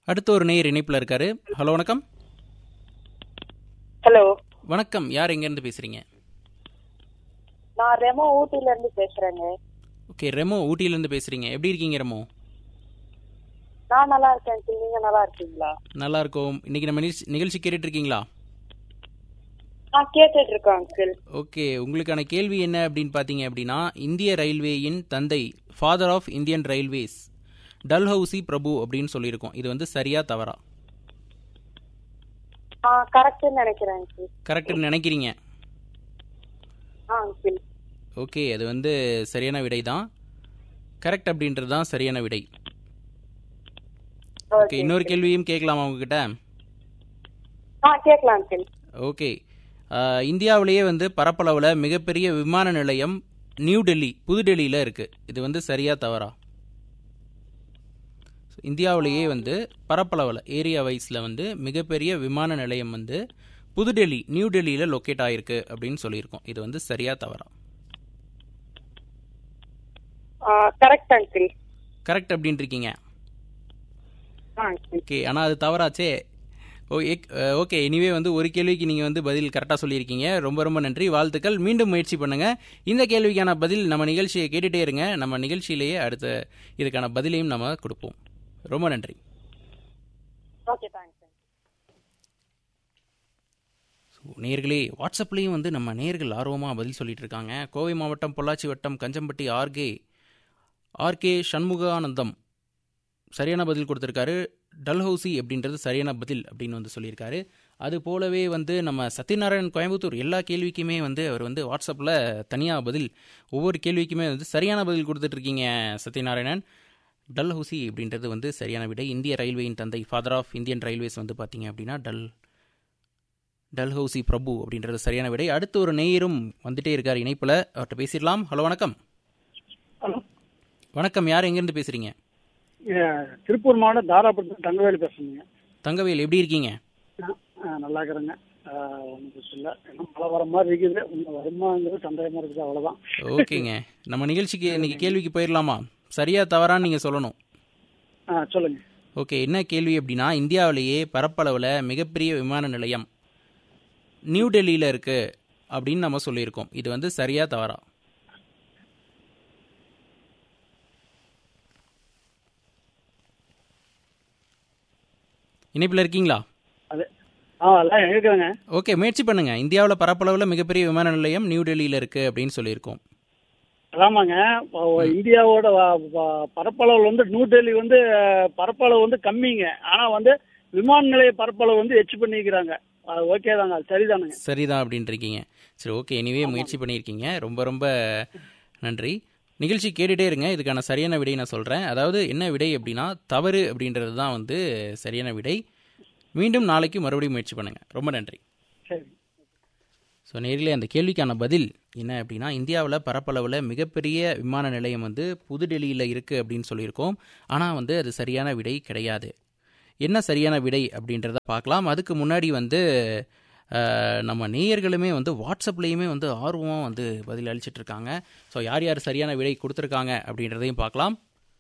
அடுத்த ஒரு நேயர் இணைப்பில் இருக்காரு ஹலோ வணக்கம் ஹலோ வணக்கம் யார் எங்கேருந்து பேசுறீங்க நான் ரெமோ ஊட்டில இருந்து பேசுறேங்க ஓகே ரெமோ ஊட்டியிலேருந்து பேசுறீங்க எப்படி இருக்கீங்க ரெமோ நான் நல்லா இருக்கேன் uncle. நீங்க நல்லா இருக்கீங்களா நல்லா இருக்கோம் இன்னைக்கு நம்ம நிகழ்ச்சி நிகழ்ச்சி கேட்டுட்டு இருக்கீங்களா நான் கேட்டுட்டு இருக்கேன் அங்கிள் ஓகே உங்களுக்கான கேள்வி என்ன அப்படின்னு பார்த்தீங்க அப்படின்னா இந்திய ரயில்வேயின் தந்தை father of Indian railways Dalhousie பிரபு அப்படின்னு சொல்லியிருக்கோம் இது வந்து சரியா தவறா ஆ கரெக்ட்னு நினைக்கிறேன் அங்கிள் கரெக்ட்னு நினைக்கிறீங்க ஆ அங்கிள் ஓகே அது வந்து சரியான விடை தான் கரெக்ட் அப்படின்றது தான் சரியான விடை ஓகே இன்னொரு கேள்வியும் கேட்கலாமா உங்ககிட்ட ஆ கேட்கலாம் அங்கிள் ஓகே ஆஹ், இந்தியாவிலேயே வந்து பரப்பளவில் மிகப்பெரிய விமான நிலையம் நியூ டெல்லி புதுடெல்லியில் இருக்குது இது வந்து சரியா தவறா இந்தியாவிலேயே வந்து பரப்பளவில் ஏரியா வைஸில் வந்து மிகப்பெரிய விமான நிலையம் வந்து புதுடெல்லி நியூ டெல்லியில் லொக்கேட் ஆகிருக்கு அப்படின்னு சொல்லியிருக்கோம் இது வந்து சரியா தவறா கரெக்ட் அங்கிள் கரெக்ட் அப்படின்னு இருக்கீங்க ஆ அங்கிள் ஓகே ஆனால் அது தவறாச்சே ஓ எக் ஓகே எனிவே வந்து ஒரு கேள்விக்கு நீங்கள் வந்து பதில் கரெக்டாக சொல்லியிருக்கீங்க ரொம்ப ரொம்ப நன்றி வாழ்த்துக்கள் மீண்டும் முயற்சி பண்ணுங்க இந்த கேள்விக்கான பதில் நம்ம நிகழ்ச்சியை கேட்டுட்டே இருங்க நம்ம நிகழ்ச்சியிலேயே அடுத்த இதுக்கான பதிலையும் நம்ம கொடுப்போம் ரொம்ப நன்றி ஓகே தேங்க்ஸ் ஸோ நேர்களே வாட்ஸ்அப்லேயும் வந்து நம்ம நேர்கள் ஆர்வமாக பதில் சொல்லிட்டு இருக்காங்க கோவை மாவட்டம் பொள்ளாச்சி வட்டம் கஞ்சம்பட்டி ஆர்கே ஆர்கே சண்முகானந்தம் சரியான பதில் கொடுத்துருக்காரு டல்ஹவுசி அப்படின்றது சரியான பதில் அப்படின்னு வந்து சொல்லியிருக்காரு அது போலவே வந்து நம்ம சத்யநாராயண் கோயம்புத்தூர் எல்லா கேள்விக்குமே வந்து அவர் வந்து வாட்ஸ்அப்பில் தனியாக பதில் ஒவ்வொரு கேள்விக்குமே வந்து சரியான பதில் கொடுத்துட்ருக்கீங்க சத்யநாராயணன் டல்ஹவுசி அப்படின்றது வந்து சரியான விடை இந்திய ரயில்வேயின் தந்தை ஃபாதர் ஆஃப் இந்தியன் ரயில்வேஸ் வந்து பார்த்தீங்க அப்படின்னா டல் டல்ஹவுசி பிரபு அப்படின்றது சரியான விடை அடுத்து ஒரு நேயரும் வந்துட்டே இருக்கார் இணைப்பில் அவர்கிட்ட பேசிடலாம் ஹலோ வணக்கம் ஹலோ வணக்கம் யார் எங்கேருந்து பேசுகிறீங்க ஏ- திருப்பூர் மாவட்டம் தாராபுரத்தில் தங்கவேலு பேசுறீங்க தங்கவேல் எப்படி இருக்கீங்க ஆ, நல்லா இருக்கிறேங்க ஒன்றும் பிரச்சனை இல்லை இன்னும் மழை வர மாதிரி இருக்குது இன்னும் வருமாங்கிறது சந்தேகமாக இருக்குது அவ்வளோதான் ஓகேங்க நம்ம நிகழ்ச்சிக்கு இன்னைக்கு கேள்விக்கு போயிடலாமா சரியா தவறான்னு நீங்கள் சொல்லணும் ஆ சொல்லுங்க ஓகே என்ன கேள்வி அப்படின்னா இந்தியாவிலேயே பரப்பளவில் மிகப்பெரிய விமான நிலையம் நியூ டெல்லியில் இருக்கு அப்படின்னு நம்ம சொல்லியிருக்கோம் இது வந்து சரியா தவறா இணைப்பில் இருக்கீங்களா அது ஆ எல்லாம் இருக்கிறேங்க ஓகே முயற்சி பண்ணுங்க இந்தியாவில் பரப்பளவில் மிகப்பெரிய விமான நிலையம் நியூ டெல்லியில் இருக்கு அப்படின்னு சொல்லியிருக்கோம் ஆமாங்க இப்போ இந்தியாவோட வ- வ- பரப்பளவு வந்து நியூ டெல்லி வந்து அஹ், பரப்பளவு வந்து கம்மிங்க ஆனால் வந்து விமான நிலைய பரப்பளவு வந்து எச்சு பண்ணிக்கிறாங்க அது ஓகே தாங்க அது சரிதானுங்க சரிதான் அப்படின்ட்டு இருக்கீங்க சரி ஓகே எனிவே முயற்சி பண்ணியிருக்கீங்க ரொம்ப ரொம்ப நன்றி நிகழ்ச்சி கேட்டுட்டே இருங்க இதுக்கான சரியான விடை நான் சொல்கிறேன் அதாவது என்ன விடை அப்படின்னா தவறு அப்படின்றது தான் வந்து சரியான விடை மீண்டும் நாளைக்கு மறுபடியும் முயற்சி பண்ணுங்கள் ரொம்ப நன்றி சரி ஸோ நேரிலே அந்த கேள்விக்கான பதில் என்ன அப்படின்னா இந்தியாவில் பரப்பளவில் மிகப்பெரிய விமான நிலையம் வந்து புதுடெல்லியில் இருக்குது அப்படின்னு சொல்லியிருக்கோம் ஆனால் வந்து அது சரியான விடை கிடையாது என்ன சரியான விடை அப்படின்றத பார்க்கலாம் அதுக்கு முன்னாடி வந்து அஹ், நம்ம நேயர்களுமே வந்து வாட்ஸ்அப்லேயுமே வந்து ஆர்வமாக வந்து பதில் அளிச்சிட்டு இருக்காங்க ஸோ யார் யார் சரியான விடை கொடுத்துருக்காங்க அப்படின்றதையும் பார்க்கலாம்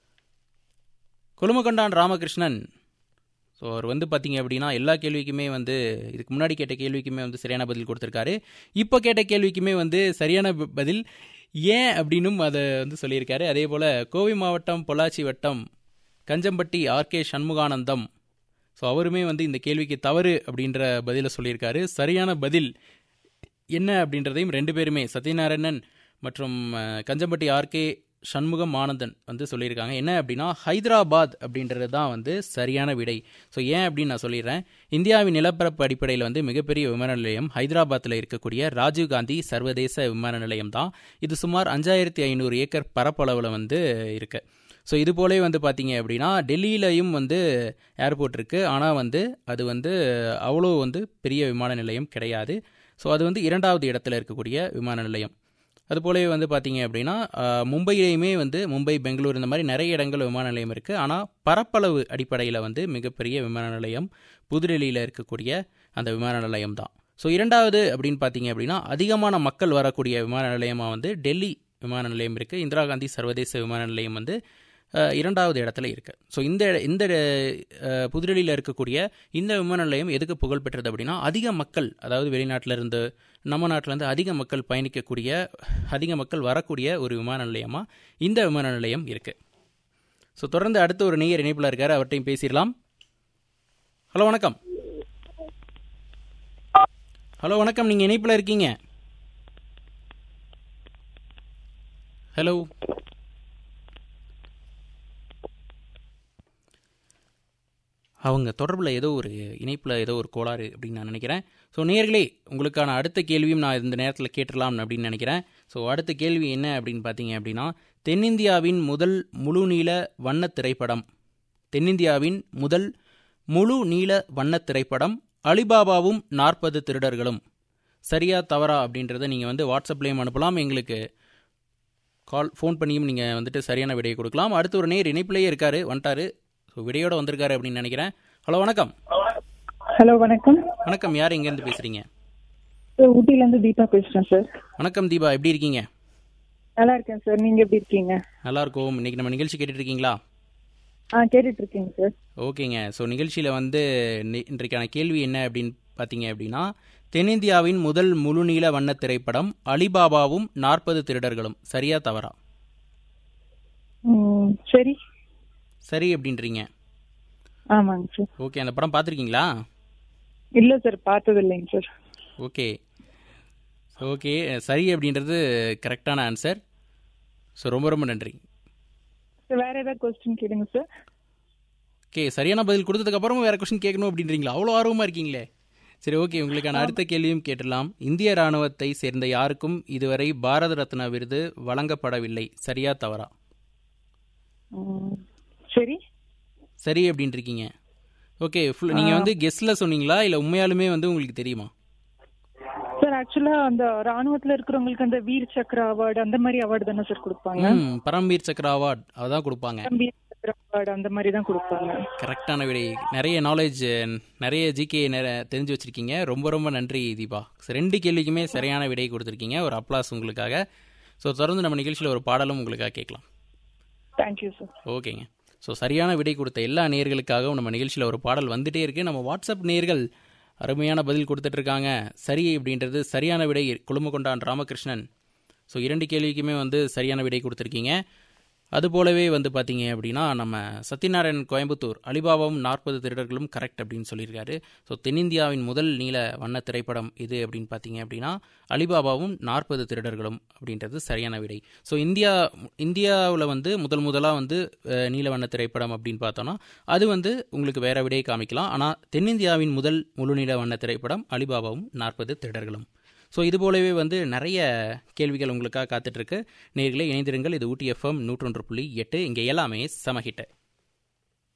கொலுமகொண்டான் ராமகிருஷ்ணன் ஸோ அவர் வந்து பார்த்தீங்க அப்படின்னா எல்லா கேள்விக்குமே வந்து இதுக்கு முன்னாடி கேட்ட கேள்விக்குமே வந்து சரியான பதில் கொடுத்துருக்காரு இப்போ கேட்ட கேள்விக்குமே வந்து சரியான ப- பதில் ஏன் அப்படின்னும் அதை வந்து சொல்லியிருக்காரு அதே போல் கோவை மாவட்டம் பொள்ளாச்சி வட்டம் கஞ்சம்பட்டி ஆர்கே சண்முகானந்தம் ஸோ அவருமே வந்து இந்த கேள்விக்கு தவறு அப்படின்ற பதிலை சொல்லியிருக்காரு சரியான பதில் என்ன அப்படின்றதையும் ரெண்டு பேருமே சத்யநாராயணன் மற்றும் அஹ், கஞ்சம்பட்டி ஆர்கே சண்முகம் ஆனந்தன் வந்து சொல்லியிருக்காங்க என்ன அப்படின்னா ஹைதராபாத் அப்படின்றது தான் வந்து சரியான விடை ஸோ ஏன் அப்படின்னு நான் சொல்லிடுறேன் இந்தியாவின் நிலப்பரப்பு அடிப்படையில் வந்து மிகப்பெரிய விமான நிலையம் ஹைதராபாத்தில் இருக்கக்கூடிய ராஜீவ்காந்தி சர்வதேச விமான நிலையம் தான் இது சுமார் அஞ்சாயிரத்தி ஐநூறு ஏக்கர் பரப்பளவில் வந்து இருக்கு ஸோ இது போலே வந்து பார்த்தீங்க அப்படின்னா டெல்லியிலையும் வந்து ஏர்போர்ட் இருக்குது ஆனால் வந்து அது வந்து அவ்வளோ வந்து பெரிய விமான நிலையம் கிடையாது ஸோ அது வந்து இரண்டாவது இடத்துல இருக்கக்கூடிய விமான நிலையம் அது போலவே வந்து பார்த்தீங்க அப்படின்னா ஆஹ், மும்பையிலையுமே வந்து மும்பை பெங்களூர் இந்த மாதிரி நிறைய இடங்கள் விமான நிலையம் இருக்குது ஆனால் பரப்பளவு அடிப்படையில் வந்து மிகப்பெரிய விமான நிலையம் புதுடெல்லியில் இருக்கக்கூடிய அந்த விமான நிலையம் தான் ஸோ இரண்டாவது அப்படின்னு பார்த்தீங்க அப்படின்னா அதிகமான மக்கள் வரக்கூடிய விமான நிலையமாக வந்து டெல்லி விமான நிலையம் இருக்குது இந்திரா காந்தி சர்வதேச விமான நிலையம் வந்து அஹ், இரண்டாவது இடத்துல இருக்கு ஸோ இந்த இந்த அஹ், புதுடெல்லியில் இருக்கக்கூடிய இந்த விமான நிலையம் எதுக்கு புகழ் பெற்றது அப்படின்னா அதிக மக்கள் அதாவது வெளிநாட்டில இருந்து நம்ம நாட்டில இருந்து அதிக மக்கள் பயணிக்கக்கூடிய அதிக மக்கள் வரக்கூடிய ஒரு விமான நிலையமாக இந்த விமான நிலையம் இருக்கு ஸோ தொடர்ந்து அடுத்த ஒரு நேயர் இணைப்பில் இருக்காரு அவர்கிட்டையும் பேசிடலாம் ஹலோ வணக்கம் ஹலோ வணக்கம் நீங்கள் இணைப்பில் இருக்கீங்க ஹலோ அவங்க தொடர்பில் ஏதோ ஒரு இணைப்பில் ஏதோ ஒரு கோளாறு அப்படின்னு நான் நினைக்கிறேன் ஸோ நேர்களே உங்களுக்கான அடுத்த கேள்வியும் நான் இந்த நேரத்தில் கேட்டுடலாம் அப்படின்னு நினைக்கிறேன் ஸோ அடுத்த கேள்வி என்ன அப்படின்னு பார்த்தீங்க அப்படின்னா தென்னிந்தியாவின் முதல் முழு நீள வண்ணத் திரைப்படம் தென்னிந்தியாவின் முதல் முழு நீள வண்ணத் திரைப்படம் அலிபாபாவும் நாற்பது திருடர்களும் சரியா தவறா அப்படின்றத நீங்கள் வந்து வாட்ஸ்அப்லேயும் அனுப்பலாம் எங்களுக்கு கால் ஃபோன் பண்ணியும் நீங்கள் வந்துட்டு சரியான விடையை கொடுக்கலாம் அடுத்து ஒரு நேர் இணைப்பிலேயே இருக்காரு வந்துட்டாரு ஸோ விடையோட வந்திருக்காரு அப்படின்னு நினைக்கிறேன் ஹலோ வணக்கம் ஹலோ வணக்கம் வணக்கம் யார் எங்கேருந்து பேசுகிறீங்க சார் ஊட்டிலேருந்து தீபா பேசுகிறேன் சார் வணக்கம் தீபா எப்படி இருக்கீங்க நல்லா இருக்கேன் சார் நீங்கள் எப்படி இருக்கீங்க நல்லா இருக்கோம் இன்னைக்கு நம்ம நிகழ்ச்சி கேட்டுட்டு இருக்கீங்களா ஆ கேட்டுட்டு இருக்கீங்க சார் ஓகேங்க ஸோ நிகழ்ச்சியில் வந்து நி- இன்றைக்கான கேள்வி என்ன அப்படின்னு பார்த்தீங்க அப்படின்னா தென்னிந்தியாவின் முதல் முழுநீள வண்ண திரைப்படம் அலிபாபாவும் நாற்பது திருடர்களும் சரியா தவறா ம் சரி சரி அப்படின்றீங்க ஆமாங்க சார் ஓகே அந்த படம் பார்த்துருக்கீங்களா இல்லை சார் பார்த்தது இல்லைங்க சார் ஓகே ஓகே சரி அப்படின்றது கரெக்டான ஆன்சர் ஸோ ரொம்ப ரொம்ப நன்றி சார் வேற ஏதாவது கொஸ்டின் கேளுங்க சார் ஓகே சரியான பதில் கொடுத்ததுக்கு அப்புறமும் வேற கொஸ்டின் கேட்கணும் அப்படின்றீங்களா அவ்வளோ ஆர்வமாக இருக்கீங்களே சரி ஓகே உங்களுக்கான அடுத்த கேள்வியும் கேட்டுடலாம் இந்திய ராணுவத்தை சேர்ந்த யாருக்கும் இதுவரை பாரத ரத்னா விருது வழங்கப்படவில்லை சரியா தவறா ம், சரி சரி அப்படின்றிருக்கீங்க ஓகே ஃபுல் நீங்கள் வந்து கெஸ்டில் சொன்னீங்களா இல்லை உண்மையாலுமே வந்து உங்களுக்கு தெரியுமா சார் ஆக்சுவலாக அந்த ராணுவத்தில் இருக்கிறவங்களுக்கு அந்த வீர் சக்ரா அவார்டு அந்த மாதிரி அவார்டு தானே சார் கொடுப்பாங்க ம் பரம்வீர் சக்ரா அவார்ட் அதான் கொடுப்பாங்க வீர் சக்ரா அவார்டு அந்த மாதிரி தான் கொடுப்பாங்க கரெக்டான விடை நிறைய நாலேஜ் நிறைய ஜிகே தெரிஞ்சு வச்சிருக்கீங்க ரொம்ப ரொம்ப நன்றி தீபா So, ரெண்டு கேள்விக்குமே சரியான விடை கொடுத்துருக்கீங்க ஒரு அப்ளாஸ் உங்களுக்காக ஸோ தொடர்ந்து நம்ம நிகழ்ச்சியில் ஒரு பாடலும் உங்களுக்காக கேட்கலாம் தேங்க்யூ சார் ஓகேங்க ஸோ சரியான விடை கொடுத்த எல்லா நேயர்களுக்காகவும் நம்ம நிகழ்ச்சியில் ஒரு பாடல் வந்துட்டே இருக்கு நம்ம வாட்ஸ்அப் நேயர்கள் அருமையான பதில் கொடுத்துட்டு இருக்காங்க சரி அப்படின்றது சரியான விடை குழுமகொண்டான் ராமகிருஷ்ணன் ஸோ இரண்டு கேள்விக்குமே வந்து சரியான விடை கொடுத்துருக்கீங்க அது போலவே வந்து பார்த்தீங்க அப்படின்னா நம்ம சத்யநாராயணன் கோயம்புத்தூர் அலிபாபாவும் நாற்பது திருடர்களும் கரெக்ட் அப்படின்னு சொல்லியிருக்காரு ஸோ தென்னிந்தியாவின் முதல் நீல வண்ண திரைப்படம் இது அப்படின்னு பார்த்தீங்க அப்படின்னா அலிபாபாவும் நாற்பது திருடர்களும் அப்படின்றது சரியான விடை ஸோ இந்தியா இந்தியாவில் வந்து முதல் முதலாக வந்து அஹ், நீல வண்ண திரைப்படம் அப்படின்னு பார்த்தோன்னா அது வந்து உங்களுக்கு வேற விடையை காமிக்கலாம் ஆனால் தென்னிந்தியாவின் முதல் முழு நீல வண்ண திரைப்படம் அலிபாபாவும் நாற்பது திருடர்களும் ஸோ இது போலவே வந்து நிறைய கேள்விகள் உங்களுக்காக காத்துட்ருக்கு நேர்களை இணைந்திருங்கள் இது ஊட்டி எஃப்எம் நூற்றொன்று புள்ளி எட்டு இங்கே எல்லாமே சமஹிட்ட